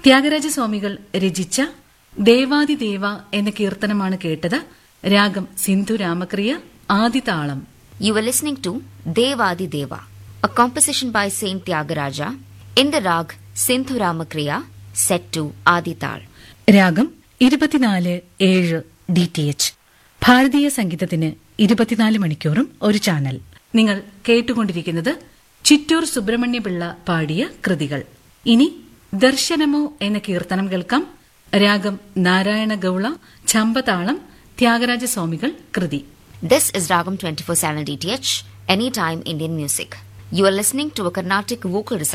ത്യാഗരാജസ്വാമികൾ രചിച്ച ദേവാദിദേവ എന്ന കീർത്തനമാണ് കേട്ടത് രാഗം Sindhu രാമക്രിയ ആദിതാളം You were listening to Devadi Deva, a composition by Saint Tyagaraja in the rag Sindhu Ramakriya set to Adital. രാഗം ഇരുപത്തിനാല് ഏഴ് ഡി ടി എച്ച് ഭാരതീയ സംഗീതത്തിന് ഇരുപത്തിനാല് മണിക്കൂറും ഒരു ചാനൽ നിങ്ങൾ കേട്ടുകൊണ്ടിരിക്കുന്നത് ചിറ്റൂർ സുബ്രഹ്മണ്യപിള്ള പാടിയ കൃതികൾ ഇനി ദർശനമോ എന്ന കീർത്തനം കേൾക്കാം രാഗം നാരായണ ഗൌള ചമ്പതാളം ത്യാഗരാജസ്വാമികൾ കൃതി This is Ragam 24/7 DTH, anytime Indian music. You are listening to a Carnatic vocal recital